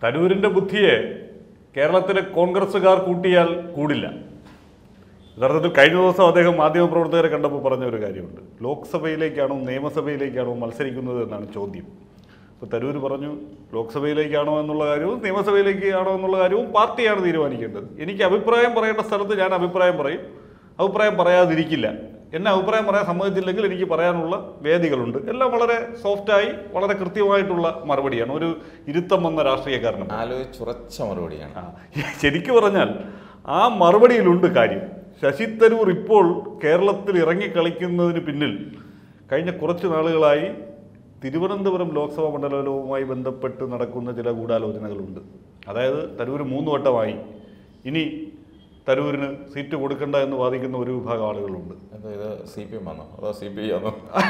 തരൂരിന്റെ ബുദ്ധിയെ കേരളത്തിലെ കോൺഗ്രസ്സുകാർ കൂട്ടിയാൽ കൂടില്ല യഥാർത്ഥത്തിൽ കഴിഞ്ഞ ദിവസം അദ്ദേഹം മാധ്യമപ്രവർത്തകരെ കണ്ടപ്പോൾ പറഞ്ഞ ഒരു കാര്യമുണ്ട് ലോക്സഭയിലേക്കാണോ നിയമസഭയിലേക്കാണോ മത്സരിക്കുന്നത് എന്നാണ് ചോദ്യം അപ്പോൾ തരൂർ പറഞ്ഞു ലോക്സഭയിലേക്കാണോ എന്നുള്ള കാര്യവും നിയമസഭയിലേക്ക് ആണോ എന്നുള്ള കാര്യവും പാർട്ടിയാണ് തീരുമാനിക്കേണ്ടത് എനിക്ക് അഭിപ്രായം പറയേണ്ട സ്ഥലത്ത് ഞാൻ അഭിപ്രായം പറയും അഭിപ്രായം പറയാതിരിക്കില്ല എന്നെ അഭിപ്രായം പറയാൻ സമ്മതിച്ചില്ലെങ്കിൽ എനിക്ക് പറയാനുള്ള വേദികളുണ്ട് എല്ലാം വളരെ സോഫ്റ്റായി വളരെ കൃത്യമായിട്ടുള്ള മറുപടിയാണ് ഒരു ഇരുത്തം വന്ന രാഷ്ട്രീയക്കാരനും ആലോചിച്ചുറച്ച മറുപടിയാണ് ആ, ശരിക്കു പറഞ്ഞാൽ ആ മറുപടിയിലുണ്ട് കാര്യം ശശി തരൂർ ഇപ്പോൾ കേരളത്തിൽ ഇറങ്ങി കളിക്കുന്നതിന് പിന്നിൽ കഴിഞ്ഞ കുറച്ച് നാളുകളായി തിരുവനന്തപുരം ലോക്സഭാ മണ്ഡലവുമായി ബന്ധപ്പെട്ട് നടക്കുന്ന ചില ഗൂഢാലോചനകളുണ്ട് അതായത് തരൂർ മൂന്ന് വട്ടമായി ഇനി തരൂരിന് സീറ്റ് കൊടുക്കണ്ട എന്ന് വാദിക്കുന്ന ഒരു വിഭാഗം ആളുകളുണ്ട് എന്തോ ഇത് സി പി എം ആണോ അതോ സി പി ഐ ആണോ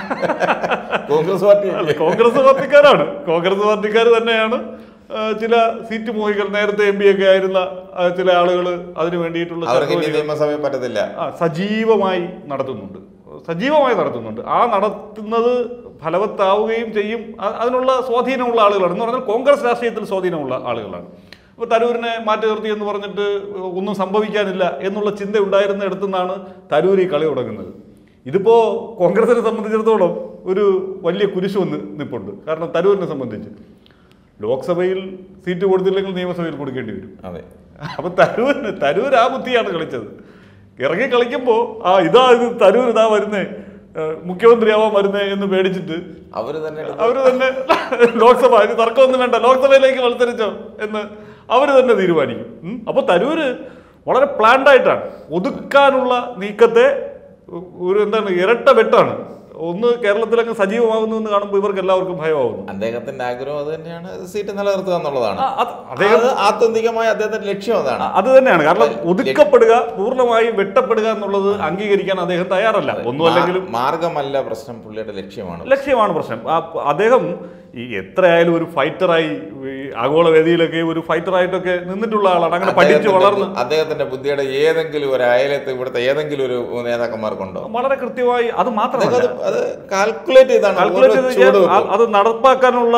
കോൺഗ്രസ് പാർട്ടി അല്ല, കോൺഗ്രസ് പാർട്ടിക്കാരാണ് കോൺഗ്രസ് പാർട്ടിക്കാർ തന്നെയാണ് ആ, ചില സീറ്റ് മോഹികൾ നേരത്തെ എം പി ഒക്കെ ആയിരുന്ന ആ, ചില ആളുകൾ അതിനു വേണ്ടിയിട്ടുള്ള അവർക്ക് ഇനി ചർച്ചകൾ നിയമസഭയിൽ പറ്റത്തില്ല ആ, സജീവമായി നടത്തുന്നുണ്ട് സജീവമായി നടത്തുന്നുണ്ട് ആ നടത്തുന്നത് ഫലവത്താവുകയും ചെയ്യും അ- അതിനുള്ള സ്വാധീനമുള്ള ആളുകളാണ് എന്ന് പറഞ്ഞാൽ കോൺഗ്രസ് രാഷ്ട്രീയത്തിൽ സ്വാധീനമുള്ള ആളുകളാണ് ഇപ്പോൾ തരൂരിനെ മാറ്റി നിർത്തി എന്ന് പറഞ്ഞിട്ട് ഒന്നും സംഭവിക്കാനില്ല എന്നുള്ള ചിന്ത ഉണ്ടായിരുന്ന ഇടത്തു നിന്നാണ് തരൂർ ഈ കളി തുടങ്ങുന്നത് ഇതിപ്പോൾ കോൺഗ്രസിനെ സംബന്ധിച്ചിടത്തോളം ഒരു വലിയ കുരിശ് വന്ന് നിൽപ്പുണ്ട് കാരണം തരൂരിനെ സംബന്ധിച്ച് ലോക്സഭയിൽ സീറ്റ് കൊടുത്തില്ലെങ്കിൽ നിയമസഭയിൽ കൊടുക്കേണ്ടി വരും അതെ അപ്പൊ തരൂരിന് തരൂർ ആ ബുദ്ധിയാണ് കളിച്ചത് ഇറങ്ങി കളിക്കുമ്പോ ആ ഇതാ ഇത് തരൂർ ഇതാ വരുന്നേ ഏഹ് മുഖ്യമന്ത്രിയാവാൻ വരുന്നേ എന്ന് പേടിച്ചിട്ട് അവര് തന്നെ എടുത്ത് അവര് തന്നെ ലോക്സഭ ഇത് തർക്കമൊന്നും വേണ്ട ലോക്സഭയിലേക്ക് മത്സരിച്ചോ എന്ന് അവര് തന്നെ തീരുമാനിക്കും ഉം. അപ്പൊ തരൂര് വളരെ പ്ലാൻഡ് ആയിട്ടാണ് ഒതുക്കാനുള്ള നീക്കത്തെ ഒരു എന്താണ് ഇരട്ട വെട്ടാണ് ഒന്ന് കേരളത്തിലങ്ങ് സജീവമാകുന്നു എന്ന് കാണുമ്പോൾ ഇവർക്ക് എല്ലാവർക്കും ഭയമാകുന്നു അദ്ദേഹത്തിന്റെ ആഗ്രഹം അത് തന്നെയാണ് സീറ്റ് നിലനിർത്തുക എന്നുള്ളതാണ് ആ, അത് അദ്ദേഹം അത് ആത്യന്തികമായ അദ്ദേഹത്തിന്റെ ലക്ഷ്യം അതാണ് അത് തന്നെയാണ് കാരണം ഒതുക്കപ്പെടുക പൂർണ്ണമായി വെട്ടപ്പെടുക എന്നുള്ളത് അംഗീകരിക്കാൻ അദ്ദേഹം തയ്യാറല്ല ഒന്നും അല്ലെങ്കിലും മാ- മാർഗമല്ല പ്രശ്നം പുള്ളിയുടെ ലക്ഷ്യമാണ് ലക്ഷ്യമാണ് പ്രശ്നം ആ, അദ്ദേഹം ഈ എത്രയായാലും ഒരു ഫൈറ്ററായി ഈ ആഗോള വേദിയിലൊക്കെ ഒരു ഫൈറ്ററായിട്ടൊക്കെ നിന്നിട്ടുള്ള ആളാണ് അങ്ങനെ പഠിച്ച് അദ്ദേഹത്തിന്റെ വളർന്ന് ബു- അദ്ദേഹത്തിന്റെ ബുദ്ധിയുടെ ഏതെങ്കിലും ഒരു അയലത്ത് ഇവിടുത്തെ ഏതെങ്കിലും ഒരു നേതാക്കന്മാർക്കുണ്ടോ വളരെ കൃത്യമായി അത് അദ്ദേഹം മാത്രമല്ല അത് അത് കാൽക്കുലേറ്റ് ചെയ്താണ് കാൽക്കുലേറ്റ് ഓരോ ചെയ്ത് ചെയ്യാൻ ചുവടുവെപ്പും. ആ- അത് നടപ്പാക്കാനുള്ള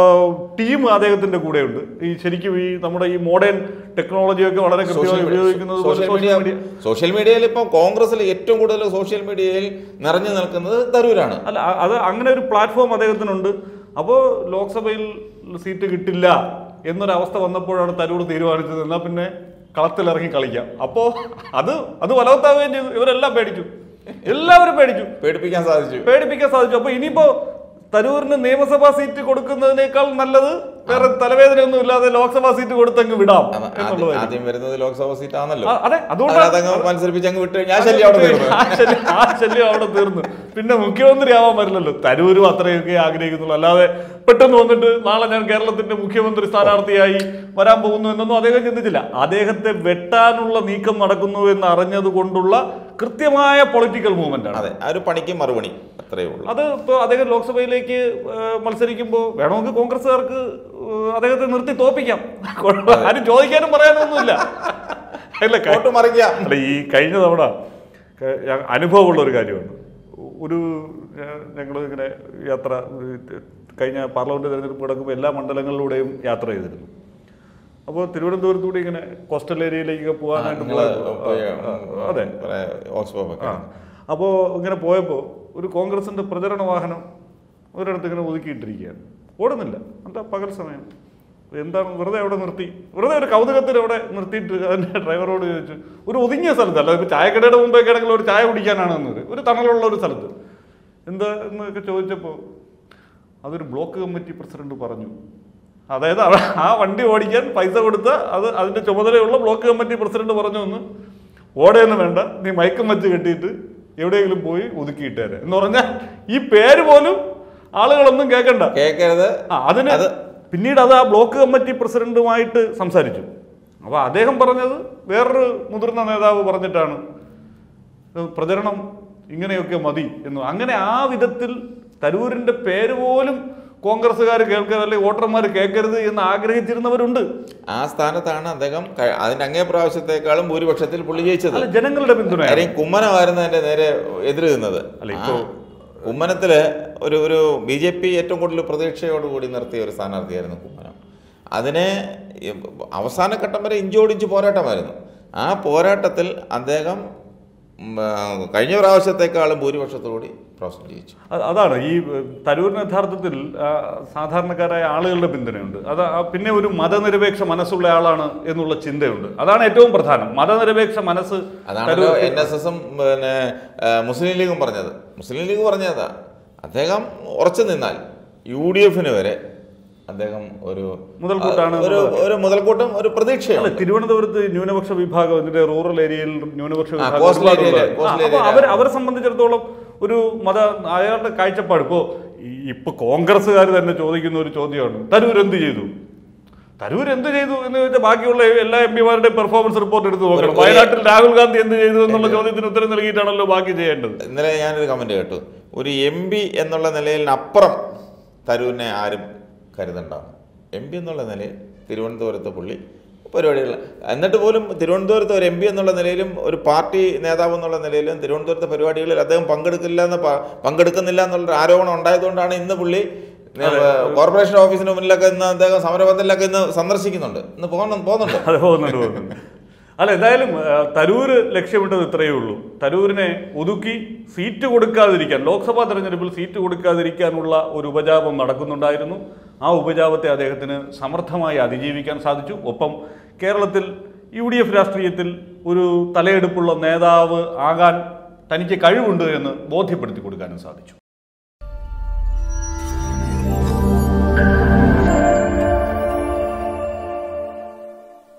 ടീം അദ്ദേഹത്തിന്റെ കൂടെയുണ്ട് ഈ ശരിക്കും ഈ നമ്മുടെ ഈ മോഡേൺ ടെക്നോളജിയൊക്കെ വളരെ കൃത്യമായി ഉപയോഗിക്കുന്നത് പോലെ സോഷ്യൽ മീഡിയ സോഷ്യൽ മീഡിയയിൽ ഇപ്പം കോൺഗ്രസിൽ ഏറ്റവും കൂടുതൽ സോഷ്യൽ മീഡിയയിൽ നിറഞ്ഞു നിൽക്കുന്നത് തരൂരാണ് അല്ല അ- അത് അങ്ങനെ ഒരു പ്ലാറ്റ്ഫോം അദ്ദേഹത്തിനുണ്ട് അപ്പോൾ ലോക്സഭയിൽ സീറ്റ് കിട്ടില്ല എന്നൊരവസ്ഥ വന്നപ്പോഴാണ് തരൂർ തീരുമാനിച്ചത് എന്നാൽ പിന്നെ കളത്തിലിറങ്ങി കളിക്കാം അപ്പോൾ അത് അത് ഫലവത്താവുകയും ചെയ്തു ഇവരെല്ലാം പേടിച്ചു എല്ലാവരും പേടിച്ചു പേടിപ്പിക്കാൻ സാധിച്ചു പേടിപ്പിക്കാൻ സാധിച്ചു അപ്പോൾ ഇനിയിപ്പോ തരൂരിന് നിയമസഭാ സീറ്റ് കൊടുക്കുന്നതിനേക്കാൾ നല്ലത് വേറെ തലവേദനയൊന്നും ഇല്ലാതെ ലോക്സഭാ സീറ്റ് കൊടുത്തങ്ങ് വിടാം അത് ആദ്യം- എന്നുള്ളതായിരിക്കും ആദ്യം വരുന്നത് ലോക്സഭ സീറ്റ് ആണല്ലോ ആ, അതെ അതുകൊണ്ടാണ് അതിനകത്തങ്ങ് മത്സരിപ്പിച്ച് അങ്ങ് വിട്ട് ഞാൻ ശല്യം അവിടെ തീർന്നു ആ ശല്യം ആ ശല്യം അവിടെ തീർന്നു പിന്നെ മുഖ്യമന്ത്രി ആവാൻ പറ്റില്ലല്ലോ തരൂരും അത്രയൊക്കെ ആഗ്രഹിക്കുന്നുള്ളൂ അല്ലാതെ പെട്ടെന്ന് വന്നിട്ട് നാളെ ഞാൻ കേരളത്തിന്റെ മുഖ്യമന്ത്രി സ്ഥാനാർത്ഥിയായി വരാൻ പോകുന്നു എന്നൊന്നും അദ്ദേഹം ചിന്തിച്ചില്ല അദ്ദേഹത്തെ വെട്ടാനുള്ള നീക്കം നടക്കുന്നു എന്ന് അറിഞ്ഞത് കൊണ്ടുള്ള കൃത്യമായ പൊളിറ്റിക്കൽ മൂവ്മെന്റ് ആണ് അതെ ആ ഒരു പണിക്ക് മറുപണി അത്രയേ ഉള്ളൂ അത് ഇപ്പോൾ അദ്ദേഹം ലോക്സഭയിലേക്ക് മത്സരിക്കുമ്പോൾ വേണമെങ്കിൽ കോൺഗ്രസ്സുകാർക്ക് ഏഹ്, അദ്ദേഹത്തെ നിർത്തി തോപ്പിക്കാം ആരും ചോദിക്കാനും പറയാനൊന്നുമില്ല അല്ല ക- വോട്ട് മറിക്കാം അല്ല ഈ കഴിഞ്ഞ തവണ ക- ഞാൻ അനുഭവമുള്ള ഒരു കാര്യമാണ് ഒരു ഞങ്ങൾ ഇങ്ങനെ യാത്ര ഏഹ്, കഴിഞ്ഞ പാർലമെന്റ് തെരഞ്ഞെടുപ്പ് നടക്കുമ്പോൾ എല്ലാ മണ്ഡലങ്ങളിലൂടെയും യാത്ര ചെയ്തിരുന്നു അപ്പോൾ തിരുവനന്തപുരത്തൂടെ ഇങ്ങനെ കോസ്റ്റൽ ഏരിയയിലേക്ക് പോകാനായിട്ട് നിങ്ങള് പോയപ്പോൾ- പോയി, ആ, ആ, അതെ കുറെ ഓക്സ്ഫോം ഒക്കെ ആ അപ്പോൾ ഇങ്ങനെ പോയപ്പോൾ ഒരു കോൺഗ്രസിന്റെ പ്രചരണ വാഹനം ഒരിടത്ത് ഇങ്ങനെ ഒതുക്കിയിട്ടിരിക്കുകയാണ് ഓടുന്നില്ല എന്താ പകൽ സമയം എന്താണ് വെറുതെ അവിടെ നിർത്തി വെറുതെ ഒരു കൗതുകത്തിൽ അവിടെ നിർത്തിയിട്ട് അതിൻ്റെ ഡ്രൈവറോട് ചോദിച്ചു ഒരു ഒതുങ്ങിയ സ്ഥലത്ത് അല്ല ഇപ്പോൾ ചായക്കടയുടെ മുമ്പൊക്കെ ആണെങ്കിൽ ഒരു ചായ കുടിക്കാനാണ് എന്നത് ഒരു തണലുള്ള ഒരു സ്ഥലത്ത് എന്താ എന്നൊക്കെ ചോദിച്ചപ്പോൾ അതൊരു ബ്ലോക്ക് കമ്മിറ്റി പ്രസിഡന്റ് പറഞ്ഞു അതായത് അവ- ആ വണ്ടി ഓടിക്കാൻ പൈസ കൊടുത്ത അത് അതിന്റെ ചുമതലയുള്ള ബ്ലോക്ക് കമ്മിറ്റി പ്രസിഡന്റ് പറഞ്ഞു എന്ന് ഓടയൊന്നും വേണ്ട നീ മയക്കം വെച്ച് കെട്ടിയിട്ട് എവിടെയെങ്കിലും പോയി ഒതുക്കിയിട്ടേരെ എന്ന് പറഞ്ഞാൽ ഈ പേര് പോലും ആളുകളൊന്നും കേൾക്കണ്ട കേൾക്കരുത് ആ അതിന് അത് പിന്നീട് അത് ആ ബ്ലോക്ക് കമ്മിറ്റി പ്രസിഡന്റുമായിട്ട് സംസാരിച്ചു അപ്പോൾ അദ്ദേഹം പറഞ്ഞത് വേറൊരു മുതിർന്ന നേതാവ് പറഞ്ഞിട്ടാണ് ഏഹ് പ്രചരണം ഇങ്ങനെയൊക്കെ മതി എന്ന് അങ്ങനെ ആ വിധത്തിൽ തരൂരിന്റെ പേര് പോലും കോൺഗ്രസ്സുകാർ കേൾക്കരുത് അല്ലെങ്കിൽ വോട്ടർമാർ കേൾക്കരുത് എന്ന് ആഗ്രഹിച്ചിരുന്നവരുണ്ട് ആ സ്ഥാനത്താണ് അദ്ദേഹം ക- അതിന്റെ അങ്ങേ പ്രാവശ്യത്തെക്കാളും ഭൂരിപക്ഷത്തിൽ പുള്ളി ജയിച്ചത് അല്ല ജനങ്ങളുടെ പിന്തുണ കാര്യം കുമ്മനമായിരുന്നു അതിന്റെ നേരെ എതിര് നിന്നത് അല്ല, ഇപ്പോ- ആ കുമ്മനത്തില് ഒരു ഒരു ബി ജെ പി ഏറ്റവും കൂടുതൽ പ്രതീക്ഷയോടുകൂടി നിർത്തിയ ഒരു സ്ഥാനാർത്ഥിയായിരുന്നു കുമ്മനം അതിനെ ഈ അവസാന ഘട്ടം വരെ ഇഞ്ചോടിഞ്ച് പോരാട്ടമായിരുന്നു ആ പോരാട്ടത്തിൽ അദ്ദേഹം ഉം, ആ, കഴിഞ്ഞ പ്രാവശ്യത്തെക്കാളും ഭൂരിപക്ഷത്തോടുകൂടി പ്രൊഫസർ ജയിച്ചു അ- അതാണ് ഈ ഏഹ്, തരൂരിന് യഥാർത്ഥത്തിൽ ആ, സാധാരണക്കാരായ ആളുകളുടെ പിന്തുണയുണ്ട് അത് ആ പിന്നെ ഒരു മതനിരപേക്ഷ മനസ്സുള്ള ആളാണ് എന്നുള്ള ചിന്തയുണ്ട് അതാണ് ഏറ്റവും പ്രധാനം മതനിരപേക്ഷ മനസ്സ് അതാണല്ലോ തരൂർ- എൻ എസ് എസും പിന്നെ ആ, മുസ്ലിം ലീഗും പറഞ്ഞത് മുസ്ലിം ലീഗ് പറഞ്ഞതാ അദ്ദേഹം ഉറച്ചു നിന്നാൽ യു ഡി എഫിന് വരെ അദ്ദേഹം ഒരു മുതൽക്കൂട്ടാണ് ഒരു ഒരു മുതൽക്കൂട്ടം ഒരു അല്ല പ്രതീക്ഷയാണ് തിരുവനന്തപുരത്ത് ന്യൂനപക്ഷ വിഭാഗം ഇതിന്റെ റൂറൽ ഏരിയയിൽ ന്യൂനപക്ഷ ആ, വിഭാഗം coastal ഒരുപാടുള്ളത്. area, coastal ആ, അപ്പൊ area. അവർ അവരെ സംബന്ധിച്ചിടത്തോളം ഒരു മത അയാളുടെ കാഴ്ചപ്പാട് ഇപ്പോ ഈ- ഇപ്പൊ കോൺഗ്രസ്സുകാർ തന്നെ ചോദിക്കുന്ന ഒരു ചോദ്യമാണ് തരൂർ എന്ത് ചെയ്തു തരൂർ എന്ത് ചെയ്തു എന്ന് ചോദിച്ചാൽ ബാക്കിയുള്ള എല്ലാ എം പിമാരുടെയും പെർഫോമൻസ് റിപ്പോർട്ട് എടുത്ത് നോക്കണം ഒരു- വയനാട്ടിൽ രാഹുൽ ഗാന്ധി എന്ത് ചെയ്തു എന്നുള്ള ചോദ്യത്തിന് ഉത്തരം നൽകിയിട്ടാണല്ലോ ബാക്കി ചെയ്യേണ്ടത് ഇന്നലെ ഞാനൊരു കമന്റ് കേട്ടു ഒരു എം പി എന്നുള്ള നിലയിലപ്പുറം തരൂരിനെ ആരും കരുതണ്ടാണ് എം പി എന്നുള്ള നിലയിൽ തിരുവനന്തപുരത്ത് പുള്ളി പരിപാടികൾ എന്നിട്ട് പോലും തിരുവനന്തപുരത്ത് ഒരു എം പി എന്നുള്ള നിലയിലും ഒരു പാർട്ടി നേതാവ് എന്നുള്ള നിലയിലും തിരുവനന്തപുരത്തെ പരിപാടികളിൽ അദ്ദേഹം പങ്കെടുക്കില്ല എന്ന് പ- പങ്കെടുക്കുന്നില്ല എന്നുള്ളൊരു ആരോപണം ഉണ്ടായതുകൊണ്ടാണ് ഇന്ന് പുള്ളി കോർപ്പറേഷൻ ഓഫീസിന് മുന്നിലൊക്കെ ഇന്ന് അദ്ദേഹം സമരപന്തലിലൊക്കെ ഇന്ന് സന്ദർശിക്കുന്നുണ്ട് ഇന്ന് പോകുന്നു പോകുന്നുണ്ട് അത് പോകുന്നുണ്ട് പോകുന്നുണ്ട് അല്ല എന്തായാലും ആ, തരൂര് ലക്ഷ്യമിട്ടത് ഇത്രയേ ഉള്ളൂ തരൂരിനെ ഒതുക്കി സീറ്റ് കൊടുക്കാതിരിക്കാൻ ലോക്സഭാ തെരഞ്ഞെടുപ്പിൽ സീറ്റ് കൊടുക്കാതിരിക്കാനുള്ള ഒരു ഉപജാപം നടക്കുന്നുണ്ടായിരുന്നു ആ ഉപജാപത്തെ അദ്ദേഹത്തിന് സമർത്ഥമായി അതിജീവിക്കാൻ സാധിച്ചു ഒപ്പം കേരളത്തിൽ യു ഡി എഫ് രാഷ്ട്രീയത്തിൽ ഒരു തലയെടുപ്പുള്ള നേതാവ് ആകാൻ തനിക്ക് കഴിവുണ്ട് എന്ന് ബോധ്യപ്പെടുത്തി കൊടുക്കാനും സാധിച്ചു